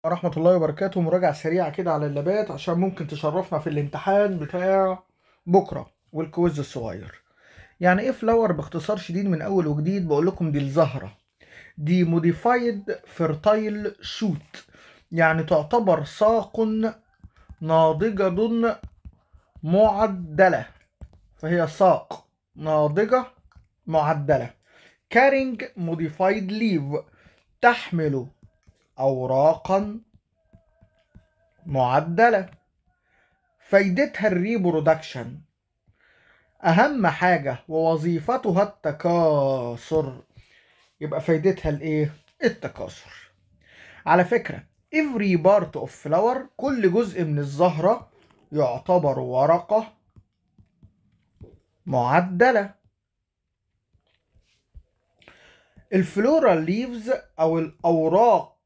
ورحمة الله وبركاته مراجعة سريعة كده على اللابات عشان ممكن تشرفنا في الامتحان بتاع بكرة والكويز الصغير يعني ايه فلاور باختصار شديد من اول وجديد بقول لكم دي الزهرة دي موديفايد فيرتايل شوت يعني تعتبر ساق ناضجة معدلة فهي ساق ناضجة معدلة كارينج موديفايد ليف تحمل أوراقا معدلة فايدتها الريبرودكشن أهم حاجة ووظيفتها التكاثر يبقى فايدتها الإيه؟ التكاثر على فكرة every part of flower كل جزء من الزهرة يعتبر ورقة معدلة الفلورال ليفز أو الأوراق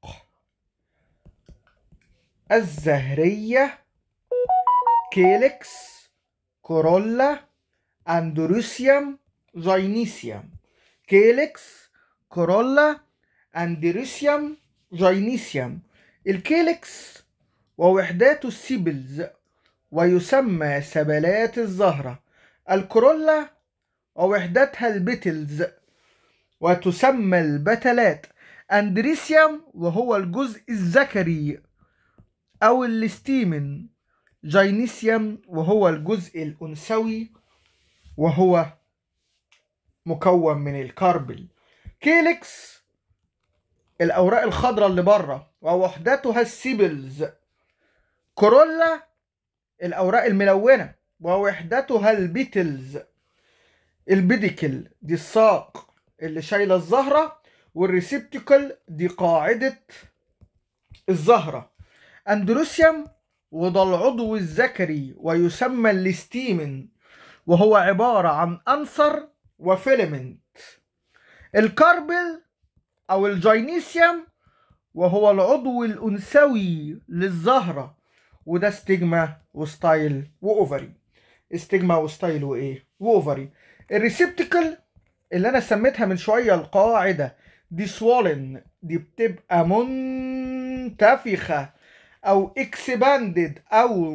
الزهرية كيلكس كورولا أندروسيوم جاينيسيوم كيلكس كورولا أندروسيوم جاينيسيوم الكيلكس ووحدات السيبلز ويسمى سبلات الزهرة الكورولا ووحدتها البتلز وتسمى البتلات أندريسيوم وهو الجزء الذكري أو الاستيمن جاينيسيوم وهو الجزء الأنثوي وهو مكون من الكاربل كيلكس الأوراق الخضراء اللي بره ووحدتها السيبلز كورولا الأوراق الملونة ووحدتها البيتلز البيديكل دي الساق اللي شايلة الزهرة والريسبتيكل دي قاعدة الزهرة أندروسيوم وده العضو الذكري ويسمى الاستيمن وهو عبارة عن أنصر وفيلمنت الكاربل أو الجاينيسيوم وهو العضو الأنثوي للزهرة وده ستيجما وستايل وأوفري استجما وستايل وإيه وأوفري الريسبتيكل اللي أنا سميتها من شوية القاعدة دي سوالن دي بتبقى منتفخة أو اكسباندد أو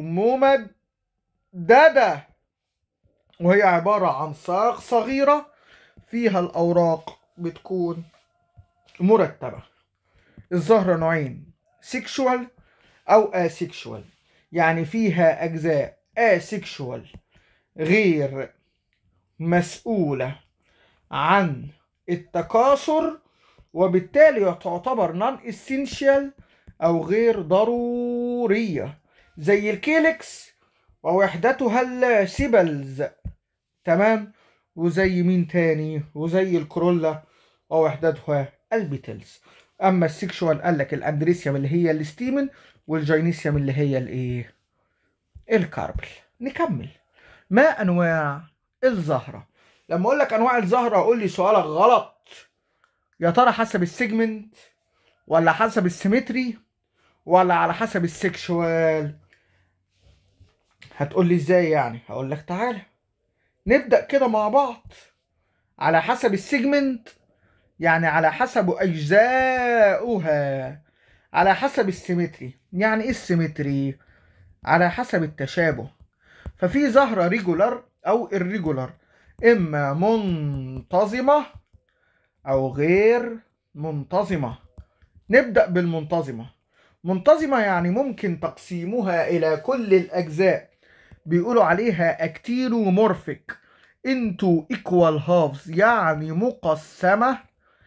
ممددة وهي عبارة عن ساق صغيرة فيها الأوراق بتكون مرتبة الزهرة نوعين سيكشوال أو asexual يعني فيها أجزاء asexual غير مسؤولة عن التكاثر وبالتالي تعتبر نون اسينشال او غير ضرورية زي الكيلكس ووحدتها السيبلز تمام وزي مين تاني وزي الكرولا ووحدتها البيتلز اما السكشوال قال لك الاندريسيوم اللي هي الستيمن والجاينيسيوم اللي هي الايه الكاربل نكمل ما انواع الزهره لما اقول لك انواع الزهره قول لي سؤالك غلط يا ترى حسب السيجمنت ولا حسب السيمتري ولا على حسب السكشوال هتقول لي ازاي يعني هقول لك تعالى نبدا كده مع بعض على حسب السيجمنت يعني على حسب اجزاؤها على حسب السيمتري يعني ايه السيمتري على حسب التشابه ففي زهرة ريجولار او الريجولار اما منتظمة او غير منتظمة نبدأ بالمنتظمة منتظمة يعني ممكن تقسيمها إلى كل الأجزاء بيقولوا عليها أكتيرومورفيك انتو ايكوال هافز يعني مقسمة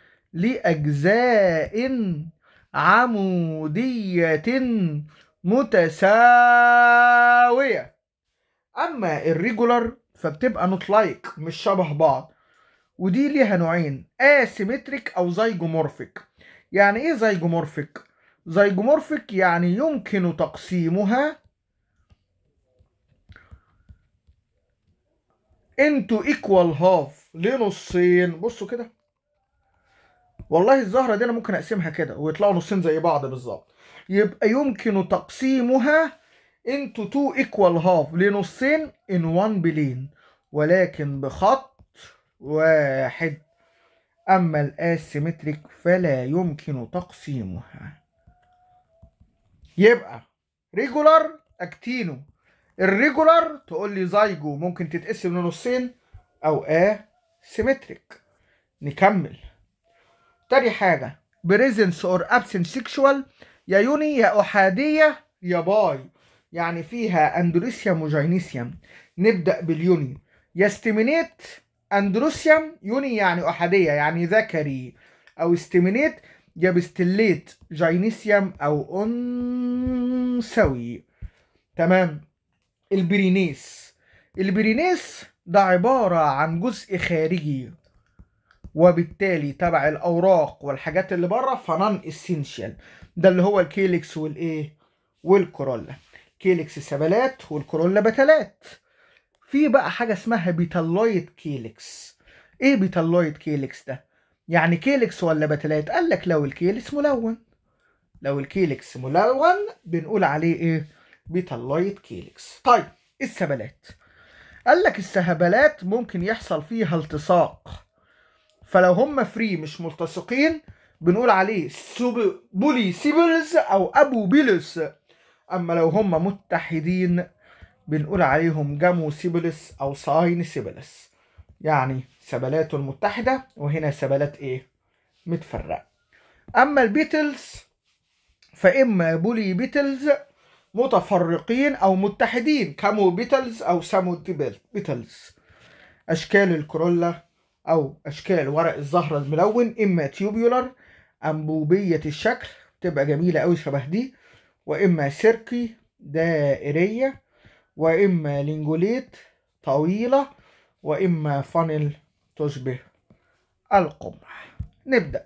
لأجزاء عمودية متساوية أما الريجولار فبتبقى نوت لايك مش شبه بعض ودي ليها نوعين اسيمتريك او زيجومورفيك يعني ايه زيجومورفيك زيجومورفيك يعني يمكن تقسيمها انتو ايكوال هاف لنصين بصوا كده والله الزهرة دي انا ممكن اقسمها كده ويطلعوا نصين زي بعض بالظبط يبقى يمكن تقسيمها انتو تو ايكوال هاف لنصين ان وان بلين ولكن بخط واحد أما الأسيمتريك فلا يمكن تقسيمها يبقى ريجولار اكتينو الريجولار تقول لي زايجو ممكن تتقسم لنصين او ا سيمتريك نكمل تاني حاجة بريزنس اور ابسنت سيكشوال يا يوني يا احادية يا باي يعني فيها اندروسيوم وجينيسيوم نبدأ باليوني يستمينيت اندروسيوم يوني يعني احادية يعني ذكري او استمينيت يا بستليت جينيسيوم او انثوي تمام البرينيس البرينيس ده عبارة عن جزء خارجي وبالتالي تبع الأوراق والحاجات اللي بره فنان اسينشال ده اللي هو الكيلكس والإيه والكورولا كيلكس سبلات والكورولا بتلات في بقى حاجة اسمها بيتالويد كيلكس ايه بيتالويد كيلكس ده يعني كيلكس ولا بتلات قال لك لو الكيلكس ملون لو الكيلكس ملون بنقول عليه ايه بيتالويد كيلكس طيب السبلات قال لك السهبلات ممكن يحصل فيها التصاق فلو هم فري مش ملتصقين بنقول عليه سوب بولي سيبلز او ابو بيلس اما لو هم متحدين بنقول عليهم جامو سيبلس او ساين سيبلس يعني سبلات متحدة وهنا سبلات ايه متفرقة اما البيتلز فاما بولي بيتلز متفرقين او متحدين كامو بيتلز او سامو بيتلز اشكال الكورولا او اشكال ورق الزهرة الملون اما تيوبيولار انبوبية الشكل تبقى جميلة قوي شبه دي واما سيركي دائرية واما لينجوليت طويلة واما فانل تشبه القمح نبدأ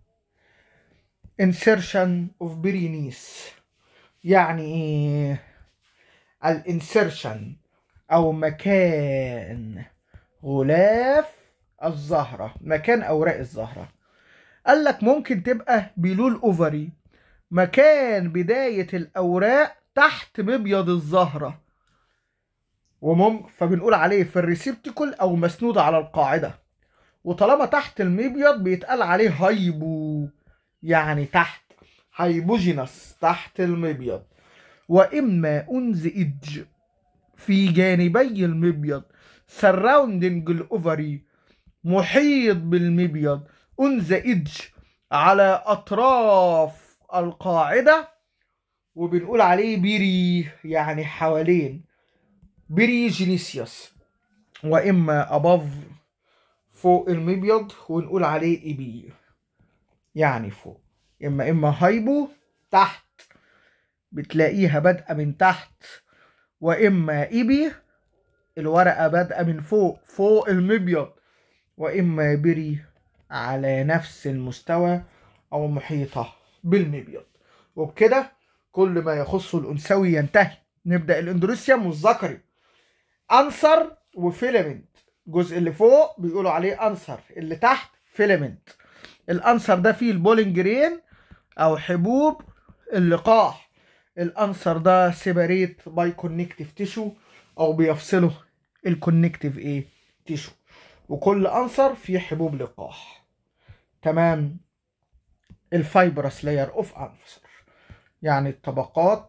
insertion of برينيس يعني ايه الانسرشن او مكان غلاف الزهرة مكان اوراق الزهرة قال لك ممكن تبقى بلول اوفري مكان بداية الاوراق تحت مبيض الزهرة ومم فبنقول عليه في الريسبتيكل او مسنودة على القاعدة وطالما تحت المبيض بيتقال عليه هايبو يعني تحت هايبوجينس تحت المبيض واما انز ايدج في جانبي المبيض سراوندنج الاوفري محيط بالمبيض انز ايدج على اطراف القاعده وبنقول عليه بيري يعني حوالين بيري جينيسيوس واما اباف فوق المبيض ونقول عليه ايبي يعني فوق اما اما هايبو تحت بتلاقيها بادئه من تحت واما ايبي الورقه بادئه من فوق فوق المبيض واما بري على نفس المستوى او محيطه بالمبيض وبكده كل ما يخص الانثوي ينتهي نبدا الاندروسيوم والذكري انصر وفيلامنت الجزء اللي فوق بيقولوا عليه انصر اللي تحت فيلامنت الانصر ده فيه البولنجرين او حبوب اللقاح الانصر ده سيباريت باي كونكتيف تيشو او بيفصله الكونكتيف ايه تيشو وكل انصر فيه حبوب لقاح تمام الفايبرس لاير اوف انصر يعني الطبقات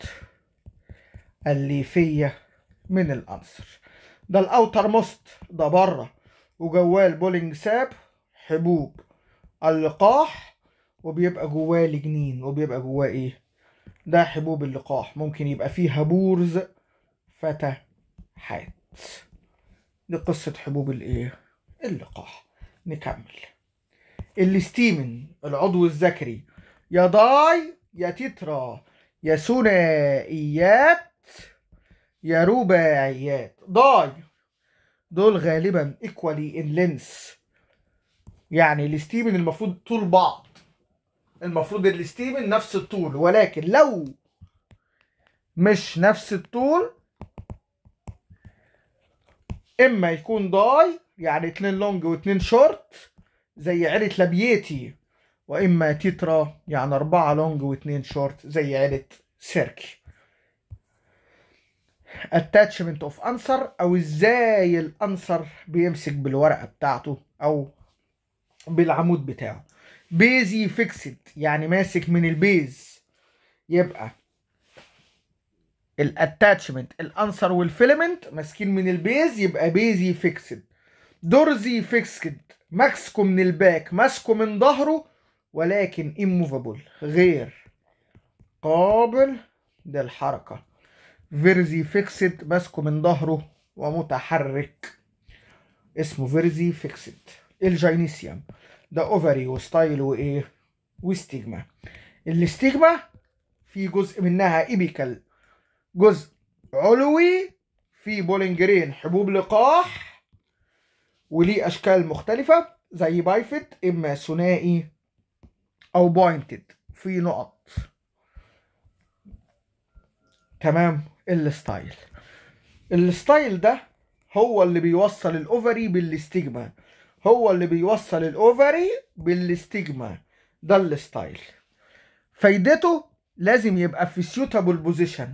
الليفية من الانصر ده الاوتر موست ده بره وجواه البولينج ساب حبوب اللقاح وبيبقى جواه الجنين وبيبقى جواه ايه ده حبوب اللقاح ممكن يبقى فيها بورز فتحات دي قصة حبوب الايه اللقاح نكمل الاستيمن العضو الذكري يا داي يا تترا يا ثنائيات يا رباعيات داي دول غالبا ايكوالي ان لينس يعني الستيمن المفروض طول بعض المفروض الستيمن نفس الطول ولكن لو مش نفس الطول اما يكون داي يعني اتنين لونج واتنين شورت زي عيلة لابيتي واما تيترا يعني اربعة لونج واتنين شورت زي عيلة سيركي attachment of answer او ازاي الانسر بيمسك بالورقة بتاعته او بالعمود بتاعه بيزي فيكسد يعني ماسك من البيز يبقى الاتاتشمنت الانسر والفيلمنت ماسكين من البيز يبقى بيزي فيكسد دورزي فيكسد ماسكه من الباك ماسكه من ظهره ولكن immovable غير قابل للحركة فيرزي فيكسد ماسكه من ظهره ومتحرك اسمه فيرزي فيكسد الجينيسيوم ده اوفري وستايل وايه وستيجما الاستيجما في جزء منها ايبيكال جزء علوي في بولنجرين حبوب لقاح وليه اشكال مختلفة زي بايفت اما ثنائي او بوينتد في نقط تمام الستايل الستايل ده هو اللي بيوصل الاوفري بالاستجما هو اللي بيوصل الاوفري بالاستجما ده الستايل فايدته لازم يبقى في سيوتابل بوزيشن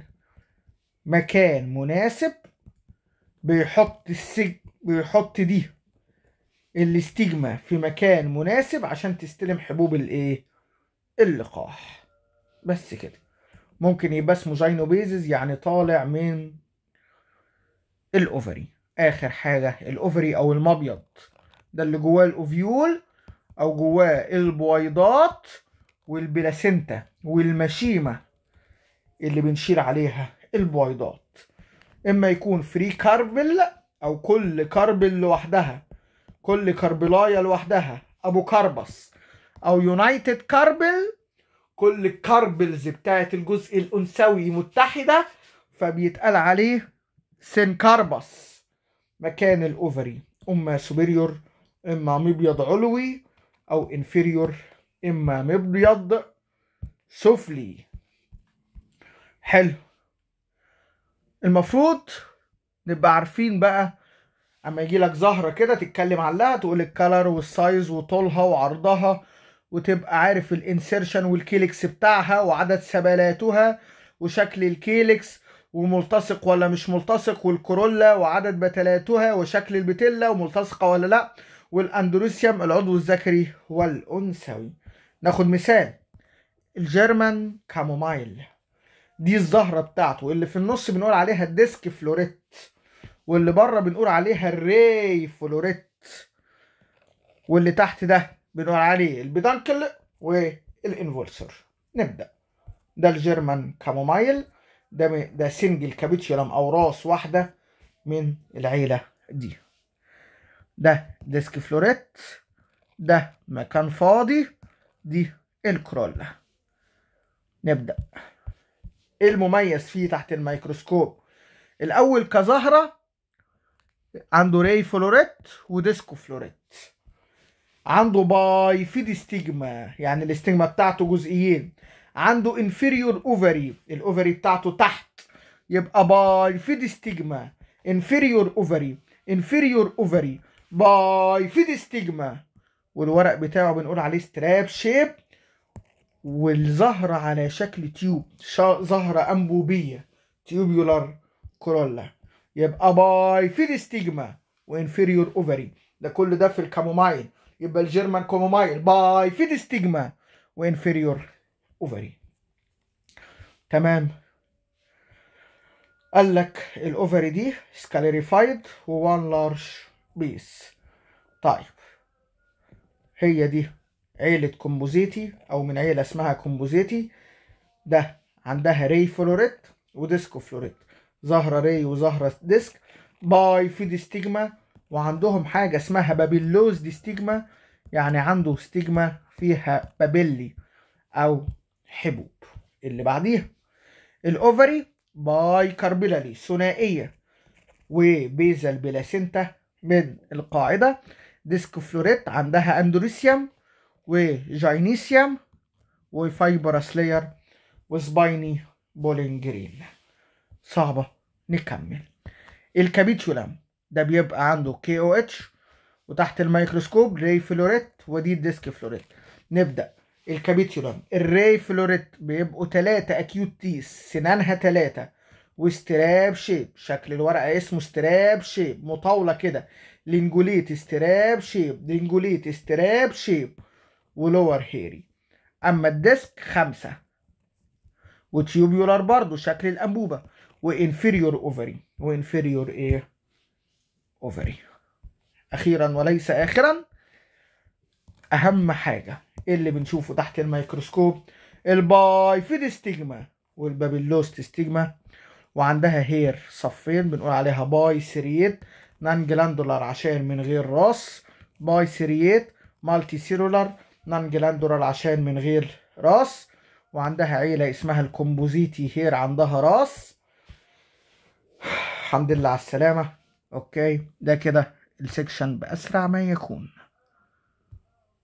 مكان مناسب بيحط السج بيحط دي الاستجما في مكان مناسب عشان تستلم حبوب الايه اللقاح بس كده ممكن يبقى اسمه جاينوبيزز يعني طالع من الاوفري اخر حاجه الاوفري او المبيض ده اللي جواه الاوفيول او جواه البويضات والبلاسينتا والمشيمه اللي بنشير عليها البويضات اما يكون فري كاربل او كل كاربل لوحدها كل كاربلايه لوحدها ابو كربس او يونايتد كاربل كل الكاربلز بتاعت الجزء الانثوي متحده فبيتقال عليه سنكربس مكان الاوفري اما سوبريور اما مبيض علوي او انفيريور اما مبيض سفلي حلو المفروض نبقى عارفين بقى اما يجي لك زهره كده تتكلم عليها تقول الكالر والسايز وطولها وعرضها وتبقى عارف الانسيرشن والكيلكس بتاعها وعدد سبلاتها وشكل الكيلكس وملتصق ولا مش ملتصق والكورولا وعدد بتلاتها وشكل البتلة وملتصقة ولا لا والاندروسيوم العضو الذكري والانثوي ناخد مثال الجيرمان كامومايل دي الزهرة بتاعته اللي في النص بنقول عليها الديسك فلوريت واللي بره بنقول عليها الري فلوريت واللي تحت ده بنقول عليه البيدانكل والانفولسر نبدأ ده الجيرمان كامومايل ده ده سنجل كابيتشولم او راس واحدة من العيلة دي ده ديسك فلوريت ده مكان فاضي دي الكرولا نبدأ ايه المميز فيه تحت الميكروسكوب الاول كزهرة عنده ري فلوريت وديسكو فلوريت عنده باي فيد ستيجما يعني الاستجما بتاعته جزئيين عنده انفيريور اوفري الاوفري بتاعته تحت يبقى باي فيد ستيجما انفيريور اوفري انفيريور اوفري باي فيد ستيجما والورق بتاعه بنقول عليه ستراب شيب والزهرة على شكل تيوب زهرة أنبوبية تيوبيولار كورولا يبقى باي فيد ستيجما وانفيريور اوفري ده كل ده في الكامومايل يبقى الجيرمان كامومايل باي فيد ستيجما وانفيريور اوفري تمام قال لك الاوفري دي سكاليريفايد ووان لارج بيس طيب هي دي عيلة كومبوزيتي او من عيلة اسمها كومبوزيتي ده عندها ري فلوريت وديسكو فلوريت زهرة ري وزهرة ديسك باي في ستيجما وعندهم حاجة اسمها بابيلوز دي ستيجما يعني عنده ستيجما فيها بابيلي او حبوب اللي بعديها الاوفري باي كاربيلالي ثنائية وبيزل بلاسينتا من القاعدة ديسك فلوريت عندها اندوريسيوم وجاينيسيوم وفايبرس لاير وسبايني بولينجرين صعبة نكمل الكابيتولم ده بيبقى عنده كي او اتش وتحت الميكروسكوب ري فلوريت ودي الديسك فلوريت نبدأ الكابيتولم الري فلوريت بيبقوا تلاتة اكيوت تيس سنانها تلاتة واستراب شيب شكل الورقة اسمه استراب شيب مطاولة كده لينجوليت استراب شيب لينجوليت استراب شيب ولور هيري اما الديسك خمسة وتيوبيولار برضو شكل الانبوبه وانفيريور اوفري وانفيريور ايه اوفري اخيرا وليس اخرا اهم حاجه اللي بنشوفه تحت الميكروسكوب البايفيد ستيجما والبابيلوست ستيجما وعندها هير صفين بنقول عليها باي سيريت نان جلاندولار عشان من غير راس باي سيريت مالتي سيلولار نان جلاندولار عشان من غير راس وعندها عيلة اسمها الكومبوزيتي هير عندها راس الحمد لله على السلامة اوكي ده كده السكشن بأسرع ما يكون